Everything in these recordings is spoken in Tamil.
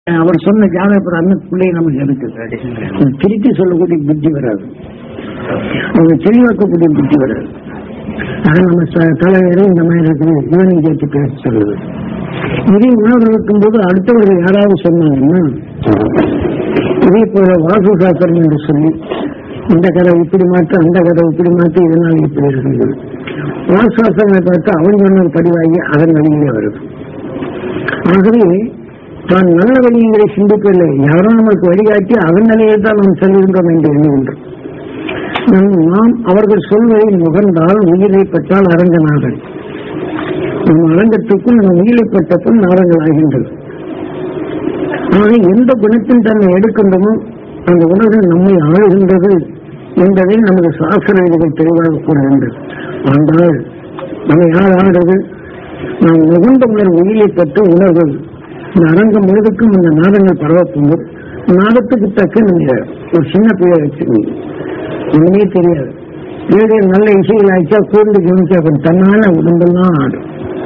அவர் சொன்ன ஜாதகப்பட அந்த பிள்ளையை நமக்கு இருக்கு திருத்தி சொல்லக்கூடிய புத்தி வராது அவங்க தெளிவாக்கக்கூடிய புத்தி வராது ஆனா நம்ம ச- தலைவரே இந்த மாதிரி இருக்குது இவனையும் சேர்த்து பேச சொல்லுது இதே உணர்வு இருக்கும்போது அடுத்தவர்கள் யாராவது சொன்னாங்கன்னா இதே போல வாசு சாஸ்திரம் என்று சொல்லி இந்த கதை இப்படி மாற்று அந்த கதை இப்படி மாற்று இதனால் இப்படி இருக்குது வாசு சாஸ்திரங்களை பார்த்து அவன் சொன்னது பதிவாகி அதன் வழியிலே வருது ஆகவே தான் நல்ல வழிகளை சிந்திக்கவில்லை யாரோ நமக்கு வழிகாட்டி அதன் நிலையை தான் நாம் செல்கின்றோம் என்று எண்ணுகின்றோம் நாம் நாம் அவர்கள் சொல்வதை முகர்ந்தால் உயிரை பெற்றால் அரங்கநாதன் நம் அரங்கத்துக்குள் நம் உயிரை பெற்றப்பின் நாடங்கள் ஆகின்றது ஆக எந்த குணத்தின் தன்னை எடுக்கின்றமோ அந்த உணர்வு நம்மை ஆளுகின்றது என்பதை நமது சாஸ்திர விதிகள் தெளிவாக கூறுகின்றது ஆனால் நம்மை யார் ஆடுறது நாம் மிகுந்த உணர்வு உயிரை பெற்ற உணர்வு இந்த அரங்கம் முழுவதுக்கும் இந்த நாடங்கள் பரவப்போது நாடத்துக்கு தக்க நீங்க ஒரு சின்ன பிள்ளை வச்சுக்கோங்க ஒண்ணுமே தெரியாது வேறு நல்ல இசைகள் ஆயிடுச்சா கூர்ந்து கவனிச்சா அப்புறம் தன்னால உடம்பெல்லாம் ஆடும்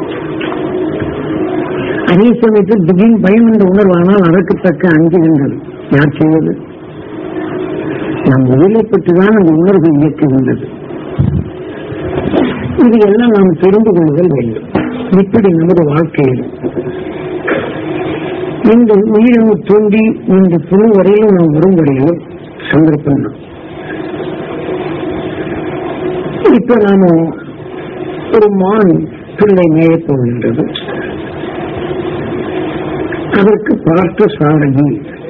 அதே சமயத்தில் திடீர் பயம் என்ற உணர்வானால் அதற்கு தக்க அஞ்சுகின்றது யார் செய்வது நம் உயிரை பற்றிதான் அந்த உணர்வு இயக்குகின்றது இது எல்லாம் நாம் தெரிந்து கொள்ளுதல் வேண்டும் இப்படி நமது வாழ்க்கையில் இந்த உயிரினு தோன்றி இந்த புழு வரையிலும் நாம் வரும் வரையிலும் சந்தர்ப்பம் தான் இப்ப நாம ஒரு மான் பிள்ளை மேயப் போகின்றது அதற்கு பார்த்த சாரதி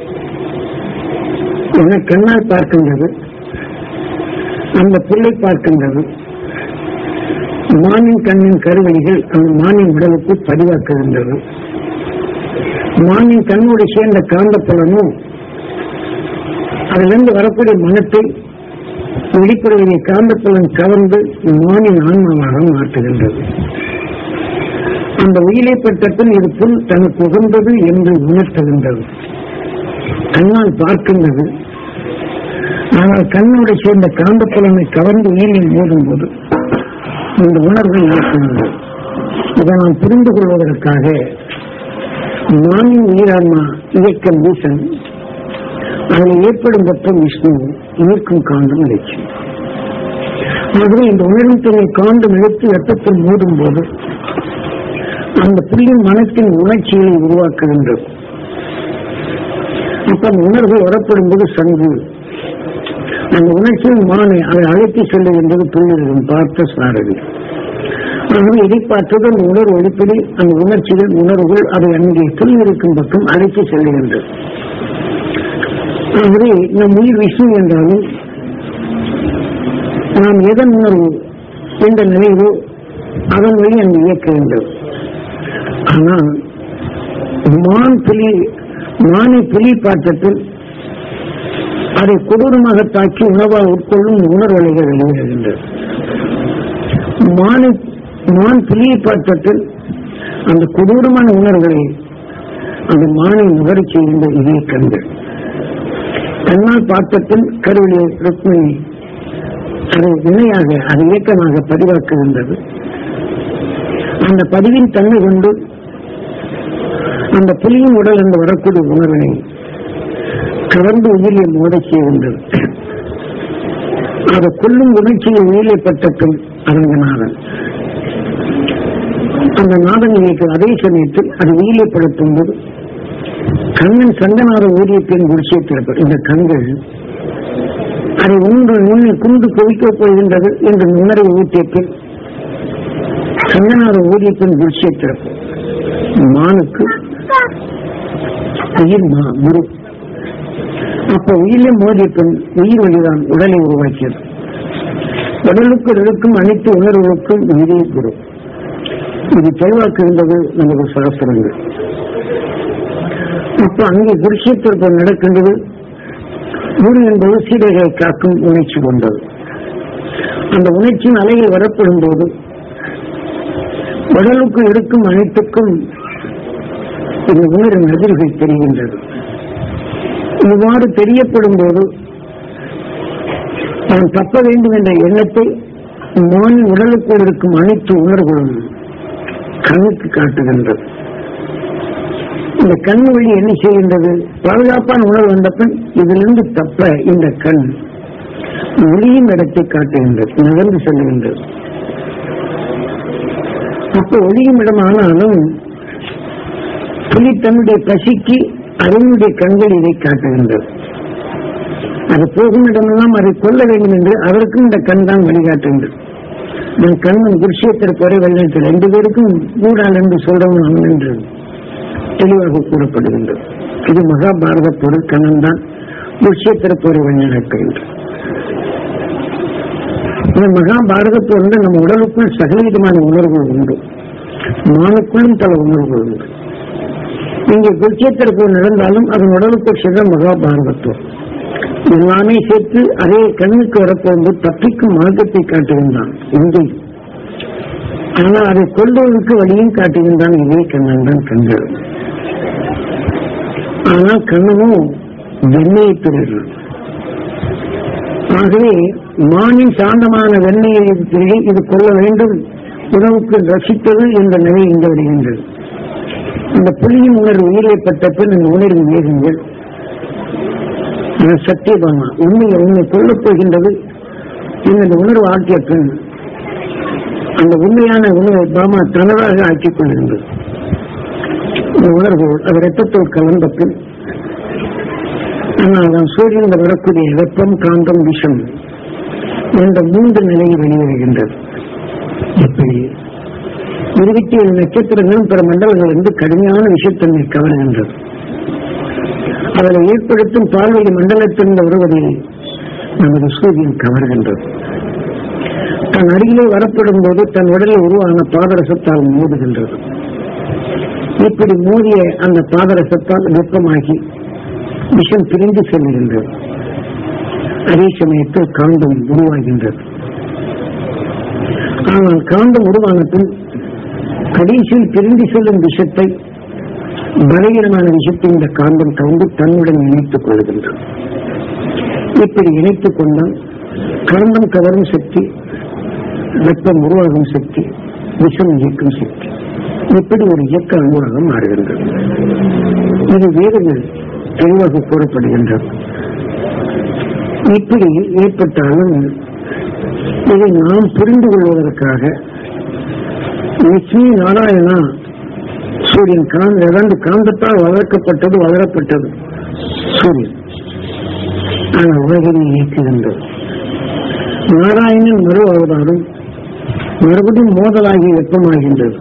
என கண்ணால் பார்க்கின்றது அந்த பிள்ளை பார்க்கின்றது மானின் கண்ணின் கருவழிகள் அந்த மானின் உடலுக்கு பதிவாக்குகின்றது மானின் கண்ணோடு சேர்ந்த காந்தப்புலனும் அதிலிருந்து வரக்கூடிய மனத்தை வெளிப்படுவதை காந்தப்புலன் கவர்ந்து மானின் ஆன்மாவாக மாற்றுகின்றது அந்த உயிரை பெற்றப்பின் இது புல் தனக்கு உகந்தது என்று உணர்த்துகின்றது கண்ணால் பார்க்கின்றது ஆனால் கண்ணோடு சேர்ந்த காந்தப்புலனை கவர்ந்து உயிரில் மோதும் போது இந்த உணர்வு ஏற்படுகிறது இதை நாம் புரிந்து கொள்வதற்காக நானின் உயிரான்மா இயக்கம் வீசன் அதில் ஏற்படும் பட்டம் விஷ்ணு ஈர்க்கும் காண்டும் இலட்சியம் ஆகவே இந்த உணர்வு தன்னை காண்டும் இழுத்து வெப்பத்தில் மோதும் போது அந்த புள்ளின் மனத்தின் உணர்ச்சிகளை உருவாக்குகின்றது அப்ப அந்த உணர்வு வரப்படும் போது சங்கு அந்த உணர்ச்சியின் மானை அதை அழைத்து செல்லுகின்றது புள்ளிகளின் பார்த்த சாரதி ஆகவே இதை பார்த்தது அந்த உணர்வு அடிப்படை அந்த உணர்ச்சிகள் உணர்வுகள் அதை அங்கே புள்ளி இருக்கும் பக்கம் அழைத்து செல்லுகின்றது ஆகவே நம் உயிர் விஷ்ணு என்றாலும் நாம் எதன் உணர்வு என்ற நினைவு அதன் வழி அங்கு இயக்குகின்றது ஆனால் மான் புலி மானை புலி பாட்டத்தில் அதை கொடூரமாக தாக்கி உணவாக உட்கொள்ளும் உணர்வலைகள் வெளியேறுகின்றது மானை மான் புலியை பாட்டத்தில் அந்த கொடூரமான உணர்வுகளை அந்த மானை நுகரச் செய்கின்ற இதே கண்கள் கண்ணால் பாட்டத்தில் கருவிலே ருக்மிணி அதை இணையாக அதை இயக்கமாக பதிவாக்குகின்றது அந்த பதிவின் தன்மை கொண்டு அந்த புலியின் உடல் என்று வரக்கூடிய உணர்வினை கவர்ந்து உயிரியை மோதச் செய்கின்றது அதை கொல்லும் உணர்ச்சியை உயிரை பட்டத்தில் அரங்கநாதன் அந்த நாதன் இயக்கம் அதே சமயத்தில் அது உயிரிப்படுத்தும் போது கண்ணன் சங்கநாத ஊதியத்தின் குடிசை திறப்பு இந்த கண்கள் அதை ஒன்று முன்னில் குண்டு குவிக்கப் போகின்றது என்று உணர்வு ஊட்டியத்தில் சங்கநாத ஊதியத்தின் குடிசை திறப்பு மானுக்கு உயிர் மா குரு அப்ப உயிரிலே மோதிய பின் உயிர் வழிதான் உடலை உருவாக்கியது உடலுக்கு இருக்கும் அனைத்து உணர்வுகளுக்கும் உயிரே குரு இது தெளிவாக்குகின்றது நமது சாஸ்திரங்கள் அப்ப அங்கே குருஷேத்திற்கு நடக்கின்றது குரு என்பது சீடைகளை காக்கும் உணர்ச்சி கொண்டது அந்த உணர்ச்சியின் அலையில் வரப்படும் போது உடலுக்கு இருக்கும் அனைத்துக்கும் இந்த உணர்வின் எதிர்கள் தெரிகின்றது இவ்வாறு தெரியப்படும் போது தான் தப்ப வேண்டும் என்ற எண்ணத்தை மானின் உடலுக்குள் இருக்கும் அனைத்து உணர்வுகளும் கண்ணுக்கு காட்டுகின்றது இந்த கண் வழி என்ன செய்கின்றது பாதுகாப்பான உணர்வு வந்த பின் இதிலிருந்து தப்ப இந்த கண் ஒளியும் இடத்தை காட்டுகின்றது நகர்ந்து செல்லுகின்றது அப்போ ஒளியும் இடம் ஆனாலும் புலி தன்னுடைய பசிக்கு அதனுடைய கண்கள் இதை காட்டுகின்றது அது போகும் இடமெல்லாம் அதை கொல்ல வேண்டும் என்று அதற்கும் இந்த கண் தான் வழிகாட்டுகின்றது நான் கண்ணன் குருஷேத்திற்கு வரை வெள்ளத்தில் ரெண்டு பேருக்கும் கூடால் என்று சொல்றவன் அவன் என்று தெளிவாக கூறப்படுகின்றது இது மகாபாரத பொருள் கண்ணன் தான் குருஷேத்திற்கு வரை வழிநடத்துகின்றது இந்த மகாபாரத பொருள் நம்ம உடலுக்குள் சகலவிதமான உணர்வுகள் உண்டு மானுக்குள்ளும் பல உணர்வுகள் உண்டு இங்கே குருஷேத்திற்கு நடந்தாலும் அதன் உடலுக்குள் சென்ற மகாபாரதத்துவம் எல்லாமே சேர்த்து அதே கண்ணுக்கு வரப்போகும்போது தப்பிக்கும் மார்க்கத்தை காட்டுகின்றான் இங்கே ஆனால் அதை கொள்வதற்கு வழியும் காட்டுகின்றான் இதே கண்ணன் தான் கண்கள் ஆனால் கண்ணனும் வெண்மையை பெறுகிறான் ஆகவே மானின் சாந்தமான வெண்மையை திருடி இது கொள்ள வேண்டும் உணவுக்கு ரசித்தது என்ற நிலை இங்கு வருகின்றது அந்த புலியின் உணர்வு உயிரைப்பட்ட பின் இந்த உணர்வு வேகங்கள் சத்தியபாமா உண்மையை உண்மை கொள்ளப் போகின்றது இந்த உணர்வு ஆக்கிய பின் அந்த உண்மையான உணர்வை பாமா தனதாக ஆக்கிக் கொள்கின்றது இந்த உணர்வு அது ரத்தத்தோடு கலந்த பின் ஆனால் தான் சூரியன் வரக்கூடிய வெப்பம் காந்தம் விஷம் என்ற மூன்று நிலையில் வெளிவருகின்றது எப்படி இருபத்தி ஏழு நட்சத்திரங்களும் பிற மண்டலங்களிலிருந்து கடுமையான விஷத்தன்மை கவருகின்றது அதனை ஏற்படுத்தும் பால்வெளி மண்டலத்திலிருந்து வருவதை நமது சூரியன் கவர்கின்றது தன் அருகிலே வரப்படும் போது தன் உடலில் உருவான பாதரசத்தால் மோதுகின்றது இப்படி மோதிய அந்த பாதரசத்தால் வெப்பமாகி விஷம் பிரிந்து செல்லுகின்றது அதே சமயத்தில் காந்தம் உருவாகின்றது ஆனால் காந்தம் உருவான பின் கடைசியில் பிரிந்து செல்லும் விஷத்தை பலவீனமான விஷயத்தை இந்த காந்தம் கவுந்து தன்னுடன் இணைத்துக் கொள்கின்றது இப்படி இணைத்துக் கொண்டால் காந்தம் கவரும் சக்தி வெப்பம் உருவாகும் சக்தி விஷம் இயக்கும் சக்தி இப்படி ஒரு இயக்க அனுவாகம் மாறுகின்றது இது வேறுகள் தெளிவாக கூறப்படுகின்றது இப்படி ஏற்பட்டாலும் இதை நாம் புரிந்து கொள்வதற்காக லட்சுமி நாராயணா சூரியன் காந்த இரண்டு காந்தத்தால் வளர்க்கப்பட்டது வளரப்பட்டது சூரியன் ஆனால் உலகினை இயக்குகின்றது நாராயணன் மறு அவதாரம் மறுபடியும் மோதலாகி வெப்பமாகின்றது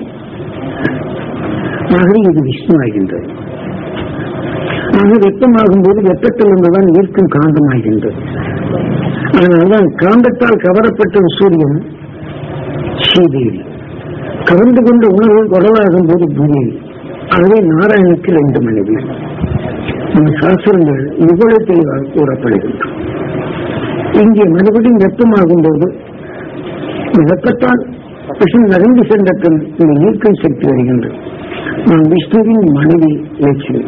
ஆகவே இது விஷ்ணு ஆகின்றது ஆக வெப்பமாகும் போது வெப்பத்தில் இருந்துதான் ஈர்க்கும் காந்தமாகின்றது அதனால்தான் காந்தத்தால் கவரப்பட்ட சூரியன் ஸ்ரீதேவி கவர்ந்து கொண்ட உணர்வு உடலாகும் போது பூமி ஆகவே நாராயணுக்கு ரெண்டு மனைவி நம்ம சாஸ்திரங்கள் இவ்வளவு தெளிவாக கூறப்படுகின்றன இங்கே மறுபடியும் வெப்பமாகும் போது இந்த வெப்பத்தால் விஷம் நகர்ந்து சென்ற பின் இந்த ஈர்க்கும் சக்தி வருகின்றது நான் விஷ்ணுவின் மனைவி லட்சுமி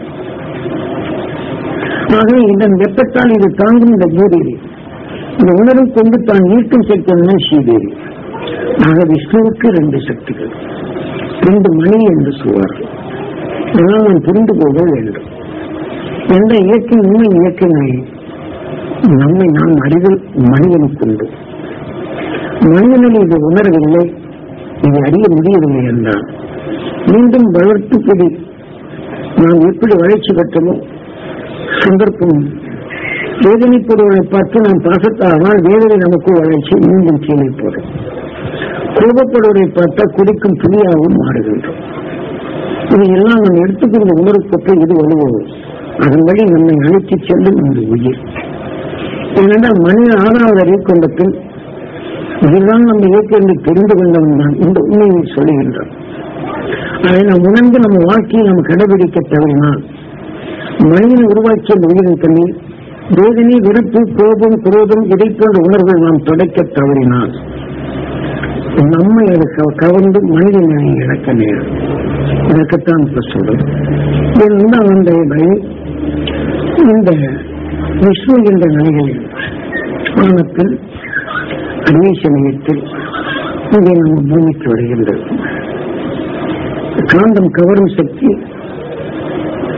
ஆகவே இதன் வெப்பத்தால் இது தாங்கும் இந்த பூதேவி இந்த உணர்வு கொண்டு தான் ஈர்க்கும் சக்தி ஸ்ரீதேவி ஆக விஷ்ணுவுக்கு ரெண்டு சக்திகள் ரெண்டு மணி என்று சொல்வார்கள் இதனால் நாம் புரிந்து போக வேண்டும் எந்த இயற்கை உண்மை இயக்கமே நம்மை நாம் அறிதல் மனிதனுக்கு உண்டு மனிதனில் இது உணரவில்லை இது அறிய முடியவில்லை என்றால் மீண்டும் வளர்த்துப்படி நாம் எப்படி வளர்ச்சி பெற்றமோ சந்தர்ப்பம் வேதனைப்படுவதை பார்த்து நாம் பாசத்தானால் வேதனை நமக்கு வளர்ச்சி மீண்டும் கீழே போடும் கோபப்படுவதை பார்த்தா குடிக்கும் புலியாகவும் மாறுகின்றோம் இது எல்லாம் நாம் எடுத்துக்கொண்ட உணர்வுக்கு இது வலுவோம் அதன் வழி நம்மை அழைத்துச் செல்லும் இந்த உயிர் ஏனென்றால் மனித ஆறாவது அறிவு கொண்ட பின் இதுதான் நம்ம இயக்கம் என்று தெரிந்து கொண்டவன் தான் இந்த உண்மையை சொல்லுகின்றோம் அதை நாம் உணர்ந்து நம்ம வாழ்க்கையை நாம் கடைபிடிக்க தவறினால் மனிதன் உருவாக்கிய இந்த உயிரின் தண்ணீர் வேதனை விருப்பு கோபம் குரோதம் இதை போன்ற உணர்வுகள் நாம் தொடக்க தவறினால் நம்மை அது க- கவர்ந்து மனிதனை இழக்க நேரும் இதற்குத்தான் இப்ப சொல்றேன் இந்த அந்த இதை இந்த விஷ்ணு என்ற நிலைகளில் வானத்தில் அதே சமயத்தில் இங்கே நம்ம பூமிக்கு வருகின்றது காந்தம் கவரும் சக்தி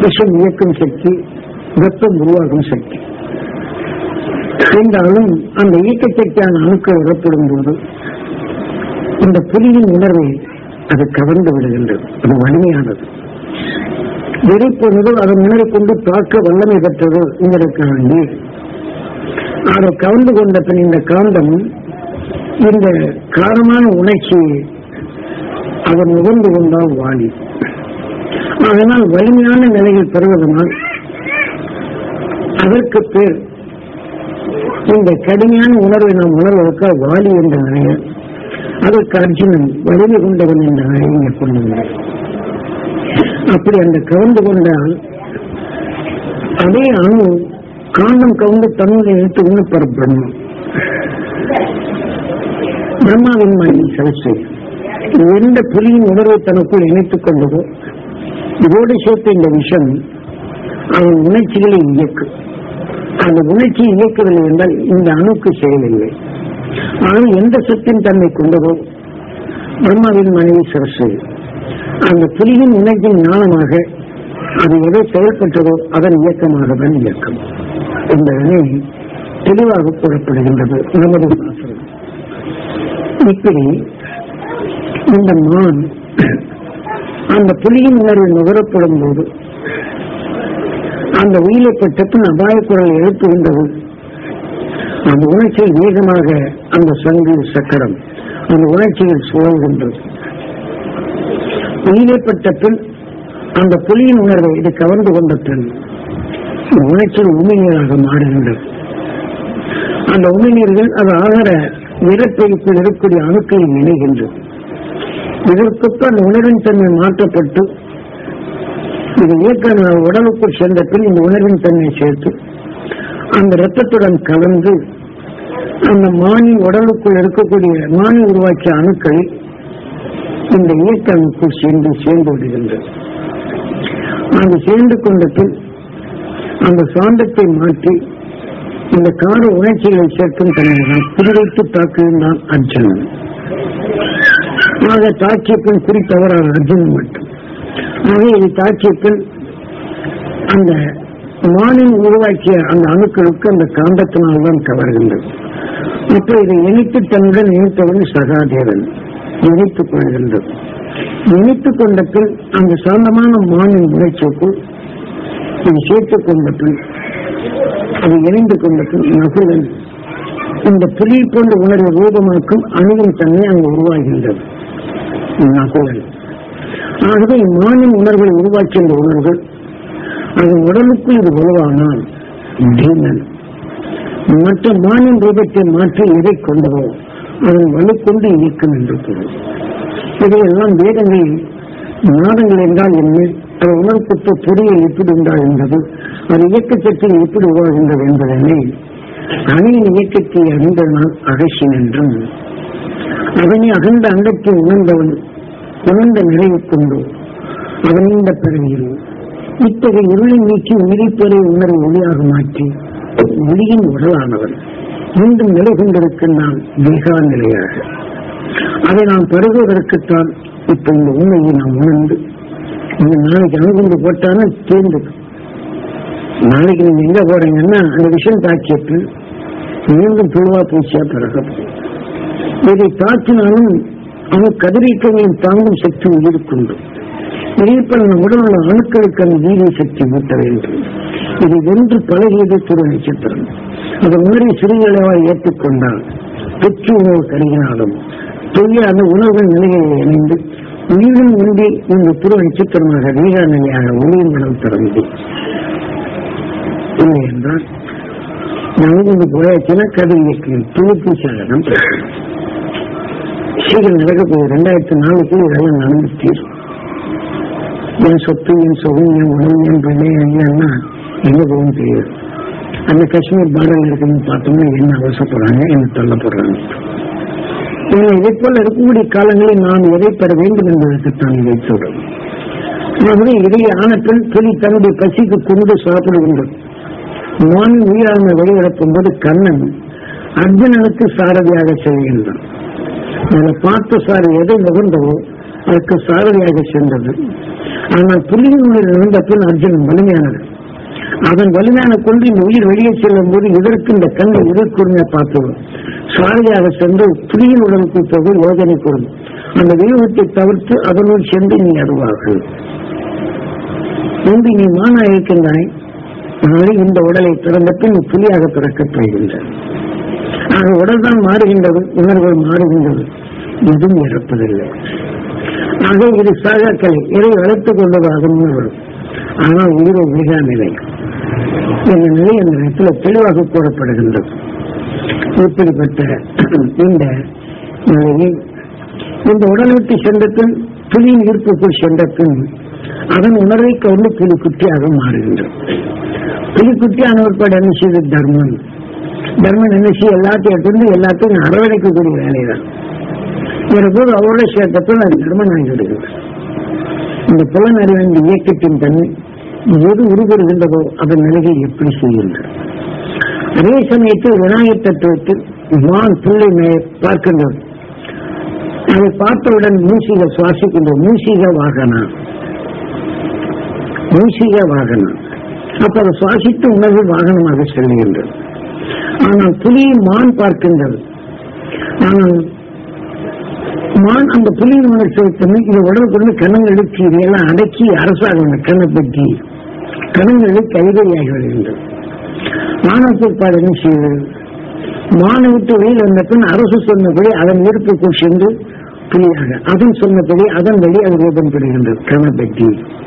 விஷம் இயக்கும் சக்தி வெப்பம் உருவாகும் சக்தி என்றாலும் அந்த இயக்க சக்தியான அணுக்கள் விடப்படும் போது இந்த புலியின் உணர்வை அது கவர்ந்து விடுகின்றது அது வலிமையானது வெறிப்பொழுது அதன் உணரை கொண்டு தாக்க வல்லமை பெற்றது உங்களுக்காண்டி அதை கவர்ந்து கொண்ட பின் இந்த காந்தம் இந்த காரமான உணர்ச்சியை அவர் நுகர்ந்து கொண்டால் வாலி அதனால் வலிமையான நிலையில் பெறுவதனால் அதற்கு பேர் இந்த கடுமையான உணர்வை நாம் உணர்வதற்கு வாலி என்ற நிலையில் அதற்கு அர்ஜுனன் வலிமை கொண்டவன் என்ற நிலையை கொண்டுள்ளார் அப்படி அந்த கவர்ந்து கொண்டால் அதே அணு காந்தம் கவுந்து தன்னுடைய எடுத்து ஒன்று பிரம்மம் பிரம்மாவின் மனைவி சரஸ்வதி எந்த புலியின் உணர்வை தனக்குள் இணைத்துக் கொண்டதோ இதோடு சேர்த்த இந்த விஷம் அவன் உணர்ச்சிகளை இயக்கும் அந்த உணர்ச்சியை இயக்கவில்லை என்றால் இந்த அணுக்கு செயலில்லை ஆனால் எந்த சத்தின் தன்மை கொண்டதோ பிரம்மாவின் மனைவி சரஸ்வதி அந்த புலியின் உணர்ச்சியின் ஞானமாக அது எதை செயல்பட்டதோ அதன் இயக்கமாக தான் இயக்கம் என்பதனை தெளிவாக கூறப்படுகின்றது நமது சாஸ்திரம் இப்படி இந்த மான் அந்த புலியின் உணர்வு நுகரப்படும் போது அந்த உயிரை பெற்றப்பின் அபாய குரல் எழுப்புகின்றது அந்த உணர்ச்சியில் வேகமாக அந்த சங்கு சக்கரம் அந்த உணர்ச்சியில் சுழல்கின்றது உயிரைப்பட்ட பின் அந்த புலியின் உணர்வை இது கவர்ந்து கொண்ட பின் உணர்ச்சியில் உமிழ்நீராக மாறுகின்றது அந்த உமிழ்நீர்கள் அது ஆகிற நிறப்பெருப்பில் இருக்கக்கூடிய அணுக்களில் இணைகின்றது இதற்கொப்ப அந்த உணர்வின் தன்மை மாற்றப்பட்டு இது இயக்க உடலுக்குள் சென்ற பின் இந்த உணர்வின் தன்மை சேர்த்து அந்த இரத்தத்துடன் கலந்து அந்த மானின் உடலுக்குள் இருக்கக்கூடிய மானி உருவாக்கிய அணுக்கள் இந்த இயக்க அணுக்குள் சேர்ந்து சேர்ந்து விடுகின்றது அது சேர்ந்து கொண்ட பின் அந்த சாந்தத்தை மாற்றி இந்த கார உணர்ச்சிகளை சேர்க்கும் தன்மைதான் குறிவைத்து தாக்குகின்றான் அர்ஜுனன் ஆக தாக்கிய பின் குறித்தவரான அர்ஜுனன் மட்டும் ஆக இது தாக்கிய பின் அந்த மானின் உருவாக்கிய அந்த அணுக்களுக்கு அந்த காந்தத்தினால் தான் கவர்கின்றது இப்போ இதை இணைத்து தன்னுடன் இணைத்தவன் சகாதேவன் இணைத்துக் கொள்கின்றது இணைத்துக் கொண்ட பின் அந்த சாந்தமான மானின் உணர்ச்சிக்குள் இது சேர்த்துக் கொண்ட பின் அது இணைந்து கொண்ட பின் நகுலன் இந்த புலி போன்ற உணர்வை ரூபமாக்கும் அணுவின் தன்மை அங்கு உருவாகின்றது நகுலன் ஆகவே மானின் உணர்வுகளை உருவாக்கிய இந்த உணர்வுகள் அதன் உடலுக்குள் இது உருவானால் தீமன் மற்ற மானின் ரூபத்தை மாற்றி எதை கொண்டதோ அதன் வலு கொண்டு இயக்கம் என்று பொருள் இதையெல்லாம் வேதங்களில் நாதங்கள் என்றால் என்ன அது உணர்வுக்கு பொறியில் எப்படி உண்டால் என்பது அது இயக்கத்தில் எப்படி உருவாகின்றது என்பதனை அணியின் இயக்கத்தை அறிந்த நான் அகசின் என்றும் அதனை அகண்ட அண்டத்தை உணர்ந்தவன் உணர்ந்த நிறைவு கொண்டு அதன் இந்த பிறவியில் இத்தகைய இருளை நீக்கி உயிரிப்பதை உணர்வை ஒளியாக மாற்றி ஒளியின் உடலானவன் மீண்டும் நிலை கொண்டிருக்கின்றான் வேகா நிலையாக அதை நாம் பருகுவதற்குத்தான் இப்ப இந்த உண்மையை நாம் உணர்ந்து இந்த நாளைக்கு அணுகுண்டு போட்டாலும் தேர்ந்து நாளைக்கு நீங்க எங்க போறீங்கன்னா அந்த விஷயம் தாக்கியது மீண்டும் புழுவா பூச்சியா பிறக்கப்படும் இதை தாக்கினாலும் அவன் கதிரியக்கங்களின் தாங்கும் சக்தி உயிருக்குண்டு உயிர்ப்பல் நம்ம உடல் உள்ள அணுக்களுக்கு அந்த வீரிய சக்தி ஊட்ட வேண்டும் இதை வென்று பழகியது திரு நட்சத்திரம் அதை உணர்வை சிறுகளவாக ஏற்றுக்கொண்டால் பெற்று உணவு கருகினாலும் பெரிய அந்த உணவுகள் நிலையை இணைந்து உயிரின் முன்பே இந்த திரு நட்சத்திரமாக வீரா நிலையாக ஒளியின் மனம் திறந்து இல்லை என்றால் நமக்கு போயாச்சுன்னா கதிர் இயக்கம் துணுக்கு சாதனம் சீக்கிரம் நடக்க போகுது ரெண்டாயிரத்தி நாலுக்குள்ள இதெல்லாம் நடந்து தீரும் என் சொத்து என் சுகம் என் உணவு என் பிள்ளை என்னன்னா எங்க போகும் தெரியாது அந்த காஷ்மீர் பார்டர்ல இருக்குன்னு பார்த்தோம்னா என்ன அவசரப்படுறாங்க என்ன தள்ளப்படுறாங்க ஏன்னா இதை போல இருக்கக்கூடிய காலங்களில் நாம் எதை பெற வேண்டும் என்பதற்குத்தான் இதை சொல்றோம் ஆகவே இதை ஆனத்தில் புலி தன்னுடைய பசிக்கு கொண்டு சாப்பிடுகின்றது மான் உயிரான வெளியிடப்பும் போது கண்ணன் அர்ஜுனனுக்கு சாரதியாக செய்கின்றான் அதில் பார்த்த சார் எதை நுகர்ந்தவோ அதற்கு சாரதியாக சென்றது ஆனால் புலியின் உயிர் இருந்த பின் அர்ஜுனன் வலிமையானது அதன் வலிமையான கொண்டு இந்த உயிர் வெளியே செல்லும் போது இதற்கு இந்த கண்ணை எதிர்கூர்மையை பார்த்தது சாரதியாக சென்று புலியின் உடலுக்கு போக யோஜனை கூறும் அந்த வியூகத்தை தவிர்த்து அதனுள் சென்று நீ அறிவார்கள் முன்பு நீ மானா இருக்கின்றாய் நாளை இந்த உடலை பிறந்த பின் நீ புலியாக பிறக்கப் போகின்றாய் ஆக உடல் தான் மாறுகின்றது உணர்வுகள் மாறுகின்றது எதுவும் இறப்பதில்லை ஆக இது சாகாக்களை இதை வளர்த்துக் கொண்டதாக உணர்வு ஆனால் உயிரை மிக நிலை இந்த நிலை அந்த இடத்துல தெளிவாக கூறப்படுகின்றது இப்படிப்பட்ட இந்த நிலையில் இந்த உடல் விட்டு சென்ற பின் புலியின் ஈர்ப்புக்குள் சென்ற பின் அதன் உணர்வை கவுந்து புலி குட்டியாக மாறுகின்றது புலி குட்டியான ஒருபாடு என்ன செய்து தர்மன் தர்மன் என்ன செய்ய எல்லாத்தையும் எடுத்து எல்லாத்தையும் அரவணைக்கக்கூடிய வேலைதான் ஒரு போது அவரோட சேர்த்தப்ப அது தர்மன் ஆகிவிடுகிறது இந்த புலனறிவின் இயக்கத்தின் தன்மை எது உருவருகின்றதோ அதன் நிலையை எப்படி செய்கின்றது அதே சமயத்தில் விநாயகர் தத்துவத்தில் மான் புள்ளை மே- பார்க்கின்றது அதை பார்த்தவுடன் மூசிக சுவாசிக்கின்ற மூசிக வாகனா மூசிக வாகனம் அப்ப அதை சுவாசித்து உணர்வு வாகனமாக செல்லுகின்றது ஆனால் புலி மான் பார்க்கின்றது ஆனால் மான் அந்த புலியின் உணர்ச்சித்தன்மை இந்த உடலுக்குள்ள கணங்களுக்கு இதையெல்லாம் அடக்கி அரசாங்க கண்ணை பற்றி கணங்களுக்கு கைதறியாகி வருகின்றது மானத்திற்பாடு என்ன செய்வது மான விட்டு வெளியில் வந்த பின் அரசு சொன்னபடி அதன் ஈர்ப்புக்குள் சென்று புலியாக அதன் சொன்னபடி அதன் வழி அது ரூபம் பெறுகின்றது கணபெட்டி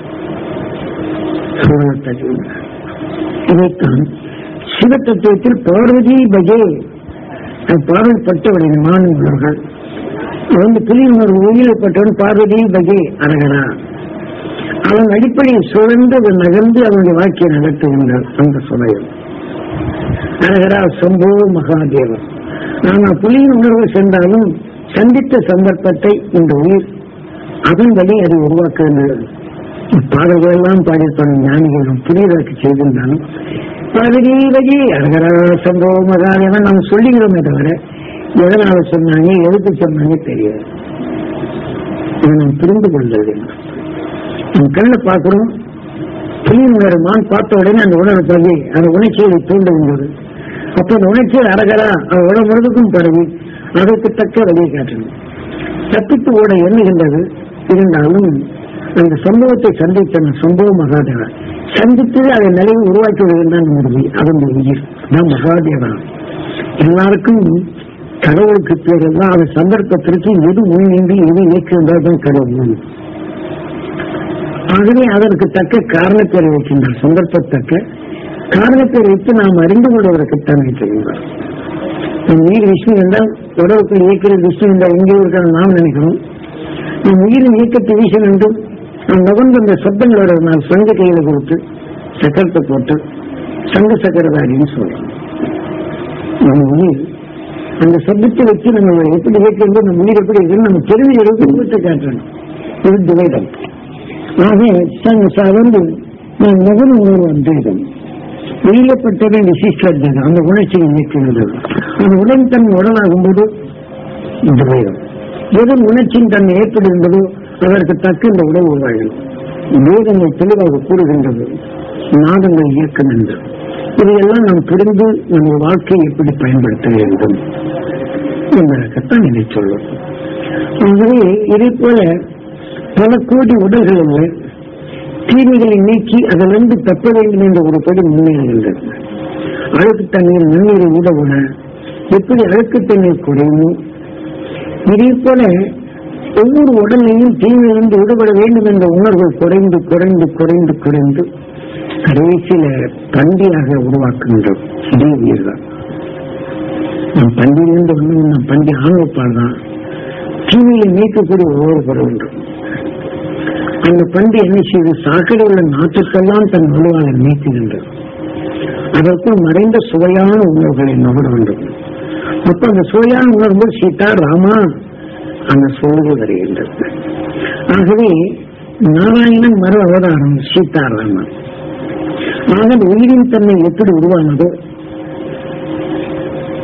இதைத்தான் சிவத்தத்துவத்தில் பார்வதி பஜே அது பார்வைப்பட்டவரின் மாணவர்கள் வந்து புலியுணர்வு உயிரிழப்பட்டவன் பார்வதி பஜே அரகனா அவன் அடிப்படையில் சுழன்று அவன் நகர்ந்து அவனுடைய வாழ்க்கையை நடத்துகின்றார் அந்த சமயம் அரகரா சம்போ மகாதேவன் ஆனால் புலியின் உணர்வு சென்றாலும் சந்தித்த சந்தர்ப்பத்தை இந்த உயிர் அதன் வழி அதை உருவாக்குகின்றது பாடல்கள் எல்லாம் பாடியிருப்பாங்க ஞானிகளும் புரியதற்கு செய்திருந்தாலும் பகவதி அரகரா சம்போ மகாதேவன் நாம் சொல்லுகிறோமே தவிர எதனால சொன்னாங்க எதுக்கு சொன்னாங்க தெரியாது இதை நாம் புரிந்து கொள்வது நம்ம கண்ணை பார்க்கிறோம் புலியின் உணர்வு மான் பார்த்த உடனே அந்த உணர்வு பரவி அந்த உணர்ச்சியை தூண்டுகின்றது அப்ப அந்த உணர்ச்சியில் அரகரா அது உடல் முழுவதுக்கும் பரவி அதற்கு தக்க வழியை காட்டணும் தப்பித்து ஓட எண்ணுகின்றது இருந்தாலும் அந்த சம்பவத்தை சந்தித்த அந்த சம்பவ மகாதேவன் சந்தித்து அதை நிலையை உருவாக்கி விடுகின்றான் உறுதி அதனுடைய உயிர் நான் மகாதேவன் எல்லாருக்கும் கடவுளுக்கு பேர் எல்லாம் அது சந்தர்ப்பத்திற்கு எது முன்னின்றி எது இயக்குகின்றதான் கடவுள் ஆகவே அதற்கு தக்க காரணப்பேரை வைக்கின்றார் சந்தர்ப்பத்தக்க காரணப்பேரை வைத்து நாம் அறிந்து கொள்வதற்குத்தான் வைக்கின்றார் நம் உயிர் விஷ்ணு என்றால் உடலுக்குள் இயக்கிறது விஷ்ணு என்றால் எங்கே இருக்கிற நாம் நினைக்கிறோம் நம் உயிரின் இயக்கத்தை வீசன் என்றும் நாம் நகர்ந்து அந்த சப்தங்களோட நான் சங்க கையில கொடுத்து சக்கரத்தை போட்டு சங்க சக்கரதாரின்னு சொல்றோம் நம்ம உயிர் அந்த சப்தத்தை வச்சு நம்ம எப்படி இயக்கிறது நம்ம உயிர் எப்படி இருக்குன்னு நம்ம தெரிஞ்ச அளவுக்கு உருவத்தை காட்டணும் இது துவைதம் ஆக சங்க சார்ந்து நான் நகர் உணர்வு அத்வைதம் வெளியிடப்பட்டதை விசிஷ்டம் அந்த உணர்ச்சியை இயக்குகிறது அந்த உடன் தன் உடலாகும் போது துவைதம் எது உணர்ச்சியின் தன்மை ஏற்படுகின்றதோ அதற்கு தக்க இந்த உடல் உருவாகும் வேதங்கள் தெளிவாக கூறுகின்றது நாதங்கள் இயக்கம் என்று இதையெல்லாம் நாம் புரிந்து நம்முடைய வாழ்க்கையை எப்படி பயன்படுத்த வேண்டும் என்பதற்குத்தான் இதை சொல்லும் ஆகவே இதை போல பல கோடி உடல்களில் தீமைகளை நீக்கி அதிலிருந்து தப்ப வேண்டும் என்ற ஒரு படி முன்னேறுகின்றது அழுக்கு தண்ணீர் நன்னீரை உதவுன எப்படி அழுக்கு தண்ணீர் குறையுமோ இதே போல ஒவ்வொரு உடலையும் தீமையிலிருந்து விடுபட வேண்டும் என்ற உணர்வு குறைந்து குறைந்து குறைந்து குறைந்து கடைசியில பண்டியாக உருவாக்குகின்றோம் இதே உயிர்தான் நம் பண்டியிலிருந்து வந்து நம் பண்டி ஆணவப்பால் தான் தீமையை நீக்கக்கூடிய ஒவ்வொரு பருவன்றும் அந்த பண்டி என்ன செய்து சாக்கடை உள்ள நாட்டுக்கெல்லாம் தன் உணவாக நீக்குகின்றது அதற்குள் மறைந்த சுவையான உணவுகளை நுகர வேண்டும் அப்ப அந்த சுவையான உணர்வு சீதா ராமா அந்த சொல்லுகை வருகின்றது ஆகவே நாராயணன் மறு அவதாரம் சீதாராமன் ஆக உயிரின் தன்மை எப்படி உருவானதோ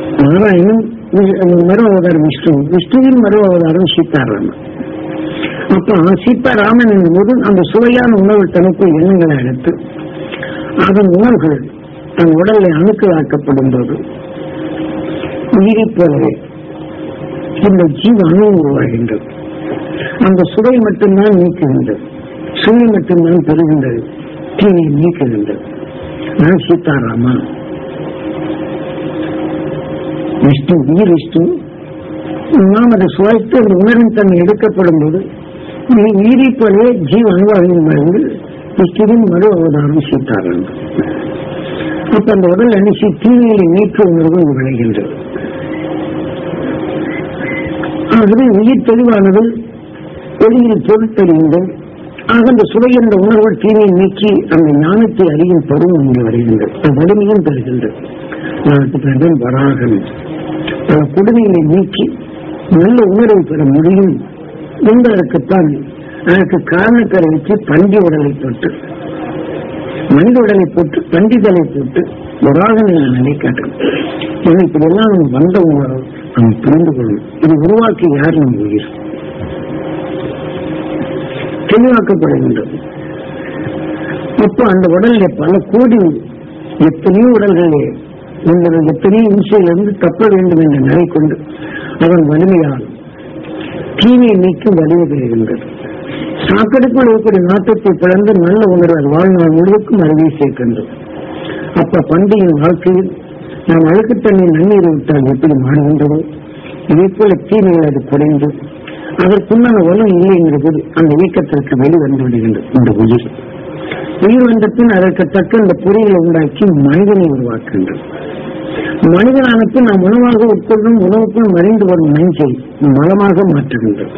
நாராயணன் வி- மறு அவதாரம் விஷ்ணு விஷ்ணுவின் மறு அவதாரம் சீதாராமன் அப்போ சீதாராமன் என்பது அந்த சுவையான உணவு தனக்குள் எண்ணங்களை எடுத்து அதன் உணவுகள் தன் உடலில் அணுக்களாக்கப்படும் போது உயிரை போலவே இந்த ஜீவ அணு உருவாகின்றது அந்த சுவை மட்டும்தான் நீக்குகின்றது சுவை மட்டும்தான் பெறுகின்றது தீனை நீக்குகின்றது நான் சீதாராமா விஷ்ணு உயிர் விஷ்ணு நாம் அதை சுவைத்து அந்த உணர்வின் தன்மை எடுக்கப்படும் போது நீ உயிரை போலவே ஜீவ அணுவாகியும் மருந்து விஷ்ணுவின் மறு அவதாரம் சீதாராமன் அப்ப அந்த உடல் அணிசி தீமையை நீக்க உணர்வு அங்கு விளைகின்றது ஆகவே உயிர் தெளிவானது வெளியில் பொருள் தெரிகின்றது ஆக அந்த சுவை என்ற உணர்வு தீமையை நீக்கி அந்த ஞானத்தை அறியும் பருவம் இங்கே வருகின்றது அந்த வலிமையும் பெறுகின்றது அதற்கு பிறகு வராகன் பல கொடுமைகளை நீக்கி நல்ல உணர்வை பெற முடியும் என்பதற்குத்தான் அதற்கு காரணக்கரை வச்சு பண்டி உடலை போட்டு மனித உடலை போட்டு பண்டிதலை போட்டு வராகன் என்ற நிலை காட்டும் இப்படியெல்லாம் நம்ம வந்த உணர்வு நம்ம புரிந்து கொள்ளும் இது உருவாக்கி யார் நம் உயிர் தெளிவாக்கப்படுகின்றது அப்போ அந்த உடல்ல பல கோடி எத்தனையோ உடல்களே உங்களது எத்தனையோ இம்சையிலிருந்து தப்ப வேண்டும் என்ற நிலை கொண்டு அவன் வலிமையால் தீமையை நீக்கும் வலிமை பெறுகின்றது சாக்கடைக்குள் இருக்கக்கூடிய நாட்டத்தை பிளந்து நல்ல உணர்வு அது வாழ்நாள் முழுவதுக்கும் அறிவை சேர்க்கின்றது அப்ப பண்டிகையின் வாழ்க்கையில் நாம் அழுக்குத்தண்ணி நன்னீரை விட்டால் எப்படி மாறுகின்றதோ இதே போல தீமைகள் அது குறைந்து அதற்குண்டான வலம் இல்லை என்ற போது அந்த இயக்கத்திற்கு வெளிவந்து விடுகின்றது இந்த உயிர் உயிர் வந்த பின் அதற்கு தக்க இந்த பொறிகளை உண்டாக்கி மனிதனை உருவாக்குகின்றது மனிதனான பின் நாம் உணவாக உட்கொள்ளும் உணவுக்குள் மறைந்து வரும் நஞ்சை மலமாக மாற்றுகின்றது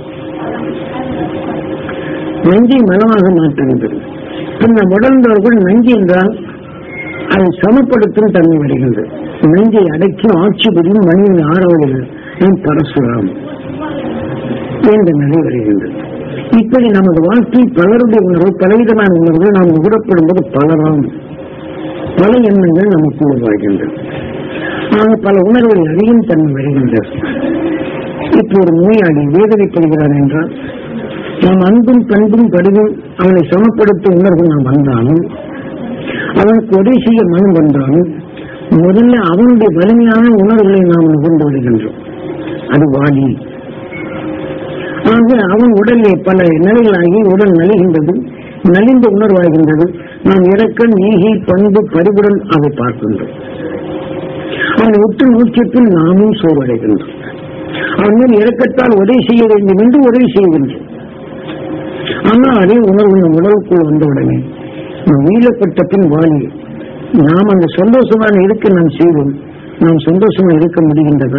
நஞ்சை மலமாக மாற்றுகின்றது பின் நம் உடல்ந்தவர்கள் நஞ்சு என்றால் அதை சமப்படுத்தும் தன்மை வருகின்றது நஞ்சை அடக்கி ஆட்சி புரியும் மனிதன் ஆரவழிகள் பரசுராம் என்ற நிலை வருகின்றது இப்படி நமது வாழ்க்கை பலருடைய உணர்வு பலவிதமான உணர்வுகள் நாம் நுகரப்படும் போது பலராம் பல எண்ணங்கள் நமக்கு உருவாகின்றது ஆக பல உணர்வுகள் அறியும் தன்மை வருகின்றது இப்போ ஒரு நோயாளி வேதனைப்படுகிறார் என்றால் நாம் அன்பும் பண்பும் படுவும் அவனை சமப்படுத்தும் உணர்வு நாம் வந்தாலும் அவனுக்கு உதவி செய்ய மனம் வந்தாலும் முதல்ல அவனுடைய வலிமையான உணர்வுகளை நாம் நுகர்ந்து விடுகின்றோம் அது வாடி ஆக அவன் உடலே பல நிலைகளாகி உடல் நலிகின்றது நலிந்த உணர்வாகின்றது நாம் இறக்கம் நீகி பண்பு பறிவுடன் அதை பார்க்கின்றோம் அவனை உற்று நோக்கியத்தில் நாமும் சோர்வடைகின்றோம் அவன் மேல் இறக்கத்தால் உதவி செய்ய வேண்டும் என்று உதவி செய்கின்றோம் ஆனால் அதே உணர்வு நம் உடலுக்குள் வந்தவுடனே நாம் மீளப்பட்ட பின் வாழி நாம் அந்த சந்தோஷமான இருக்க நாம் செய்வோம் நாம் சந்தோஷமா இருக்க முடிகின்றதா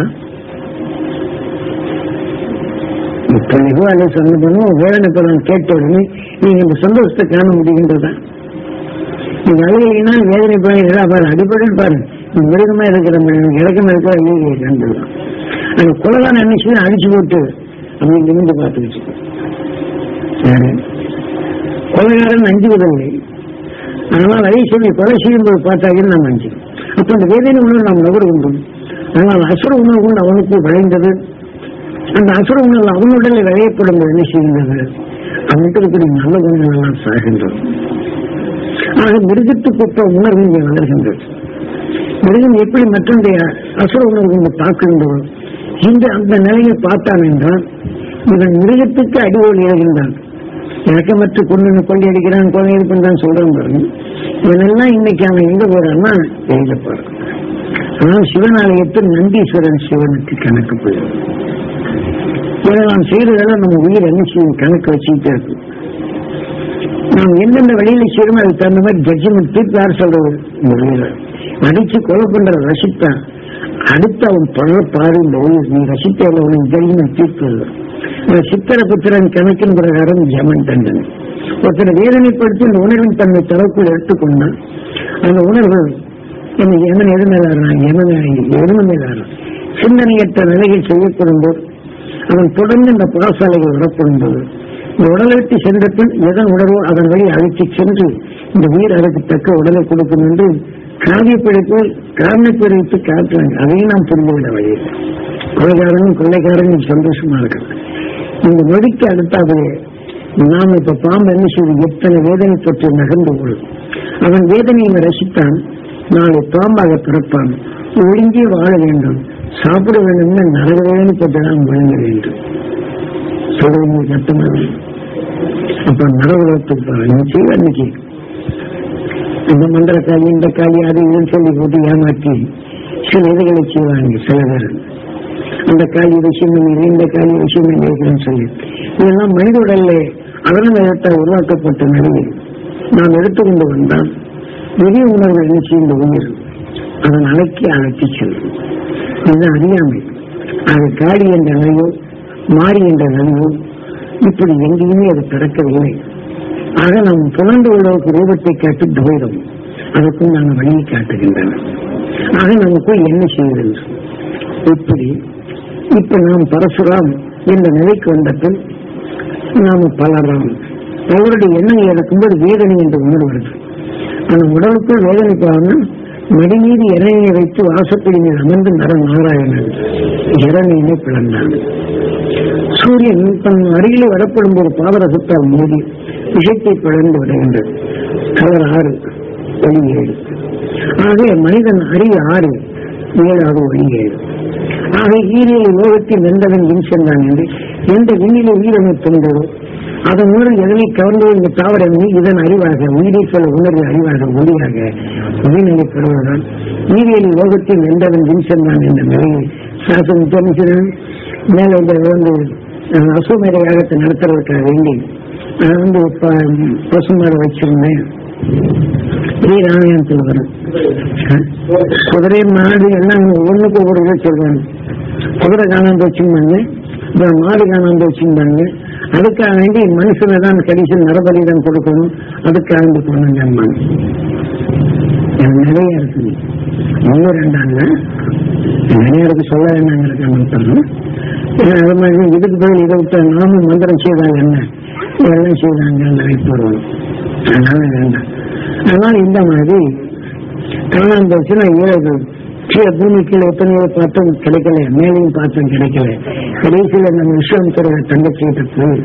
இத்தனைக்கோ அதை சந்தோஷமும் வேதனை பலன் கேட்ட உடனே நீங்க இந்த சந்தோஷத்தை காண முடிகின்றதா நீங்க அழுகைனா வேதனை பலன் பாரு அடிப்படை பாரு நீ மிருகமா இருக்கிற மனிதன் இறக்கமா இருக்கிற ஐயோ கண்டுதான் அந்த கொலகான நினைச்சு அடிச்சு போட்டு அப்படி நிமிந்து பார்த்துக்கிச்சு யாரு கொலைகாரன் அஞ்சுவதில்லை ஆனால் அதை சொல்லி கொலை செய்யும்போது பார்த்தாගෙන நாம் அஞ்சு அப்ப அந்த வேதனை உணர்வு நாம் நுகர்கின்றோம் ஆனால் அசுர உணர்வு கொண்டு அவனுக்கு விளைந்தது அந்த அசுர உணர்வு அவனுடனே விளையப்படும் போது என்ன செய்கின்றது அவன்கிட்ட இருக்கக்கூடிய நல்ல குணங்கள் எல்லாம் சாகின்றது ஆக மிருகத்துக்கு ஒத்த உணர்வு இங்கே வளர்கின்றது மிருகம் எப்படி மற்றொன்றைய அசுர உணர்வு கொண்டு தாக்குகின்றதோ இந்த அந்த நிலையை பார்த்தான் என்றால் இவன் மிருகத்துக்கு அடிவோடு எழுகின்றான் இறக்கமற்று கொண்டு கொள்ளி அடிக்கிறான் கொலை அடிப்பான் சொல்றான் பாருங்க இவனெல்லாம் இன்னைக்கு அவன் எங்க போறான்னா எழுத போறான் ஆனால் சிவனாலயத்தில் நந்தீஸ்வரன் சிவனுக்கு கணக்கு போயிடும் இதை நாம் செய்யறதெல்லாம் நம்ம உயிர் என்ன செய்யும் கணக்கு வச்சுக்கிட்டே இருக்கும் நாம் எந்தெந்த வழியில செய்யணுமோ அதுக்கு தகுந்த மாதிரி ஜட்ஜ்மெண்ட் தீர்ப்பு யார் சொல்றது இந்த உயிரை அடிச்சு கொலை பண்ற ரசித்தான் அடுத்து அவன் பல பாரு இந்த உயிர் நீ ரசித்த உனக்கு ஜட்ஜ்மெண்ட் தீர்ப்பு இல்லை சித்திர புத்திரன் கணக்கின் பிரகாரம் ஜமன் தண்டனை ஒருத்தரை வேதனைப்படுத்தி இந்த உணர்வின் தன்மை தரக்குள் எடுத்துக்கொண்டால் அந்த உணர்வு நம்ம எமன் எது மேலாடுறான் எமன் எரும மேலாடுறான் சிந்தனையற்ற நிலைகள் செய்யப்படும் போது அவன் தொடர்ந்து இந்த பாசாலைகள் விடப்படும் போது இந்த உடலை விட்டு சென்ற பின் எதன் உணர்வோ அதன் வழி அழைத்து சென்று இந்த உயிர் அதற்கு தக்க உடலை கொடுக்கும் என்று காவிய பிழைப்போல் காரணத்தை வைத்து காட்டுறாங்க அதையும் நாம் புரிந்துவிட வழியில் கொலைகாரனும் கொள்ளைக்காரனும் சந்தோஷமா இருக்கிறாங்க இந்த மொழிக்கு அடுத்தாது நாம் இப்ப பாம்பு என்ன செய்வது எத்தனை வேதனை தொற்று நகர்ந்து கொள்ளும் அவன் வேதனையை ரசித்தான் நாளை பாம்பாக பிறப்பான் ஒழுங்கே வாழ வேண்டும் சாப்பிட வேண்டும் நரகவேன்னு போட்டுதான் வழங்க வேண்டும் சொல்றது கட்டமாக அப்ப நரகுலத்துக்கு நீ செய்வ அன்னைக்கு இந்த மந்திர காலி இந்த காலி அது இதுன்னு சொல்லி போட்டு ஏமாற்றி சில இதுகளை செய்வாங்க சில பேர் அந்த காலி விஷயம் இல்லை, இந்த காலி விஷயம் இல்லை இருக்குன்னு சொல்லி இதெல்லாம் மனித உடல்ல அகலநகத்தால் உருவாக்கப்பட்ட நிலையில் நாம் எடுத்துக்கொண்டு வந்தால் பெரிய உணர்வு என்ன செய்யும் இந்த உயிர் அதன் அழைக்கி அழைத்து செல்லும் இதுதான் அறியாமை அது காடி என்ற நிலையோ மாறி என்ற நிலையோ இப்படி எங்கேயுமே அது பிறக்கவில்லை ஆக நாம் புலந்து உள்ளவருக்கு ரூபத்தை காட்டி துவைதம் அதற்கும் நாங்கள் வழியை காட்டுகின்றன ஆக நமக்கு என்ன செய்வது இப்படி இப்ப நாம் பரசுராம் என்ற நிலைக்கு வந்த பின் நாம பலராம் பலருடைய எண்ணங்கள் எடுக்கும்போது வேதனை என்று உணர்வு வருது அந்த உடலுக்குள் வேதனை பாருங்க மடி மீது இறையை வைத்து வாசப்படி மீது அமர்ந்து நர நாராயணன் இறைமையினை பிளந்தான் சூரியன் தன் அருகிலே வரப்படும் ஒரு பாதரசத்தால் மோதி விஷத்தை பிளந்து விடுகின்றது கலர் ஆறு ஒளி ஏழு ஆக மனிதன் அறிவு ஆறு ஏழாவது ஒளி ஏழு ஆக ஈரியை உலகத்தில் வென்றவன் வின் சென்றான் என்று எந்த விண்ணிலே உயிரமைப்பு இருந்ததோ அதன் உணர்வு எதனை கவர்ந்தோ இந்த தாவரம் இதன் அறிவாக உயிரை சொல்ல உணர்வு அறிவாக ஒளியாக உயிரினை பெறுவதால் ஈரியலி உலகத்தில் வென்றவன் வின் சென்றான் என்ற நிலையை சாசனம் தெரிஞ்சிருந்தேன் மேல இந்த வந்து அஹ், அசுமேத யாகத்தை நடத்துறதுக்காக வேண்டி நான் வந்து ப- பசுமாடு வச்சிருந்தேன் ஸ்ரீராமாயணத்தில் வரும் அஹ், குதிரை மாடு எல்லாம் ஒண்ணுக்கு ஒவ்வொரு இதை சொல்றாங்க குதிரை காணாந்து வச்சிருந்தாங்க அப்புறம் மாடு காணாந்து வச்சிருந்தாங்க அதுக்காக வேண்டி மனுஷனை தான் கடைசி நரபலி தான் கொடுக்கணும் அதுக்காக வேண்டி கொண்டாங்க நிறைய இருக்குது ஒன்று ரெண்டாங்க நிறைய இருக்கு சொல்ல வேண்டாங்கிறது மந்திரம் ஏன்னா அது மாதிரி இதுக்கு பதில் இதை விட்ட நாமும் மந்திரம் செய்தாங்க என்ன இதெல்லாம் செய்தாங்க நினைப்பு வருவோம் அதனால வேண்டாம் அதனால இந்த மாதிரி காணாம போச்சுன்னா ஏழு கீழே பூமி கீழே எத்தனையோ பார்த்தோம் கிடைக்கல மேலையும் பார்த்தோம் கிடைக்கல கடைசியில நம்ம விஸ்வாமித்திர தங்கச்சிகிட்ட போய்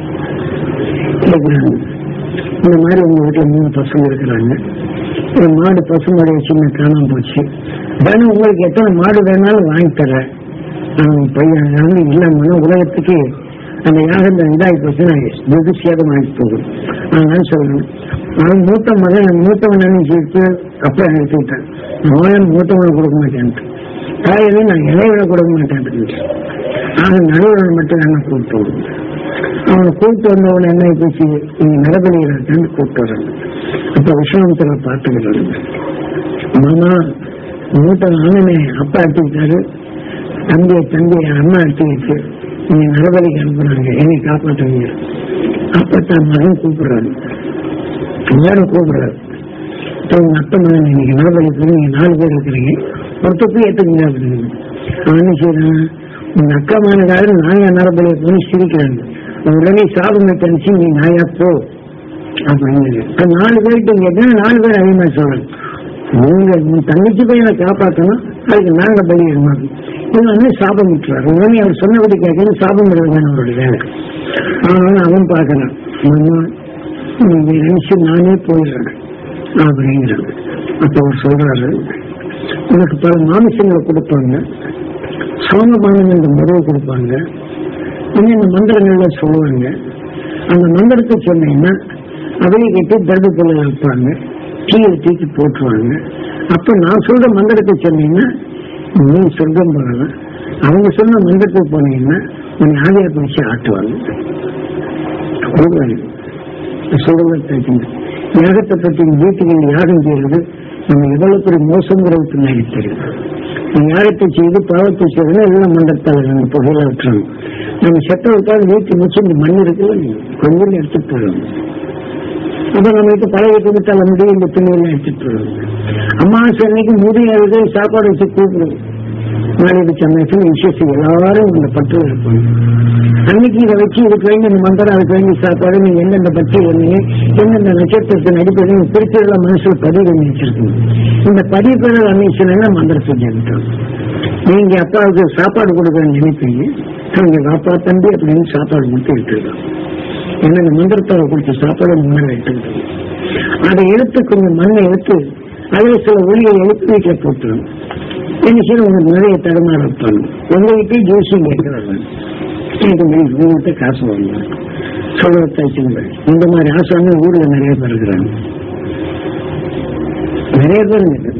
கேட்கிறாங்க இந்த மாதிரி உங்க வீட்டுல மூணு பசங்க இருக்கிறாங்க ஒரு மாடு பசு மாடு வச்சு காணாம போச்சு வேணும் உங்களுக்கு எத்தனை மாடு வேணாலும் வாங்கி தரேன் அவன் பையன் வந்து இல்லாம உலகத்துக்கு அந்த யாகம் இதாகி போச்சுன்னா வெகு சேதம் ஆகி போகும் அதனால சொல்லணும் அவன் மூத்த மகன் மூத்தவன் நினைச்சிட்டு அப்ப எடுத்துக்கிட்டேன் மகன் மூத்தவனை கொடுக்க மாட்டேன்ட்டு தாயவே நான் இளையவனை கொடுக்க மாட்டேன் ஆக நடுவரன் மட்டும் நாங்கள் கூப்பிட்டு வருவோம் அவனை கூப்பிட்டு வந்தவன் என்ன போச்சு நீங்க நரபலியிடன்னு கூப்பிட்டு வர்றாங்க அப்ப விஸ்வாமித்திர பார்த்துக்கிறாங்க மாமா மூத்த அண்ணனை அப்பா எடுத்துக்கிட்டாரு தம்பியை தம்பியை அம்மா எடுத்துக்கிட்டு நீங்க நரபலிக்கு அனுப்புறாங்க என்னை காப்பாற்றுவீங்க அப்ப தான் மகன் கூப்பிடுறாரு எல்லாரும் கூப்பிடுறாரு இப்போ உங்க அத்தை மகன் இன்னைக்கு நரபலிக்கு நீங்க நாலு பேர் இருக்கிறீங்க ஒருத்தர் போய் ஏத்துக்கீங்க அப்படின்னு அவன் என்ன செய்யறான் உங்க அக்கா மகனுக்காக நாயா நரபலியை போய் சிரிக்கிறாங்க உடனே சாபங்க தெரிஞ்சு நீ நாயா போ அப்படின்னு இப்ப நாலு பேர்கிட்ட கேட்டா நாலு பேர் அதிகமா சொல்றாங்க நீங்க உன் தங்கச்சி பையனை காப்பாற்றணும் அதுக்கு நாங்க பலி எடுக்கணும் இவங்க வந்து சாபம் விட்டுறாரு உடனே அவர் சொன்னபடி கேட்கணும் சாபம் விடுறதுதான் அவருடைய வேலை ஆனாலும் அவன் பார்க்கறான் மாமா நீங்க நினைச்சு நானே போயிடுறேன் அப்படிங்கிறாங்க அப்ப அவர் சொல்றாரு உனக்கு பல மாமிசங்களை கொடுப்பாங்க சோமபானம் என்ற முறையை கொடுப்பாங்க இன்னும் இந்த மந்திரங்கள்ல சொல்லுவாங்க அந்த மந்திரத்தை சொன்னீங்கன்னா அதையை கேட்டு தர்பத்தில் வைப்பாங்க கீழே தூக்கி போட்டுருவாங்க அப்ப நான் சொல்ற மந்திரத்தை சொன்னீங்கன்னா நீ சொர்க்கம் போகலாம் அவங்க சொன்ன மந்திரத்துக்கு போனீங்கன்னா உன்னை ஆதியா பிடிச்சு ஆட்டுவாங்க கொடுக்குறாங்க. சொல்றது தெரிஞ்சுங்க. யாகத்தை பற்றி வீட்டுகள் யாகம் செய்யறது நம்ம எவ்வளவு பெரிய மோசங்கிறது பின்னாடி தெரியும் நம்ம யாகத்தை செய்து பாவத்தை செய்வது எல்லாம் மண்டத்தால் நம்ம புகையில விட்டுறோம் நம்ம செத்த விட்டால் வீட்டு முடிச்சு இந்த மண் இருக்குல்ல கொஞ்சம் எடுத்துட்டு போயிடும் அப்ப நம்மளுக்கு பழைய கொடுத்தால முடியும் இந்த துணியெல்லாம் எடுத்துட்டு போயிடும் அமாவாசை அன்னைக்கு முடியாது சாப்பாடு வச்சு கூப்பிடும் நாளைக்கு சமயத்தில் விசேஷம் எல்லாரும் இந்த பட்டு இருப்பாங்க அன்னைக்கு இதை வச்சு இதுக்கு வேண்டிய இந்த மந்திரம் அதுக்கு வேண்டிய சாப்பாடு நீங்க எந்தெந்த பற்றி இருந்தீங்க எந்தெந்த நட்சத்திரத்தின் அடிப்படையில் பிரிச்சதெல்லாம் மனசுல பதிவு பண்ணி வச்சிருக்கீங்க இந்த பதிவுகள் அமைச்சனா மந்திரத்தை ஜெயிட்டோம் நீங்க அப்பாவுக்கு சாப்பாடு கொடுக்கணும்னு நினைப்பீங்க நீங்க பாப்பா தம்பி அப்படின்னு சாப்பாடு கொடுத்து விட்டுருக்கோம் ஏன்னா இந்த மந்திரத்தாவை குடிச்ச சாப்பாடு முன்னர் எடுத்துக்கிட்டு அதை எடுத்து கொஞ்சம் மண்ணை எடுத்து அதில் சில ஒளியை எடுத்து வீட்டில் போட்டுரும் என்ன செய்யணும் உங்களுக்கு நிறைய தடுமாற வைப்பாங்க உங்ககிட்ட ஜோசியம் கேட்கிறாங்க எனக்கு உங்கள்கிட்ட காசு வாங்க சொல்லுங்கள் இந்த மாதிரி ஆசாங்க ஊர்ல நிறைய பேர் இருக்கிறாங்க நிறைய பேர் இருக்கு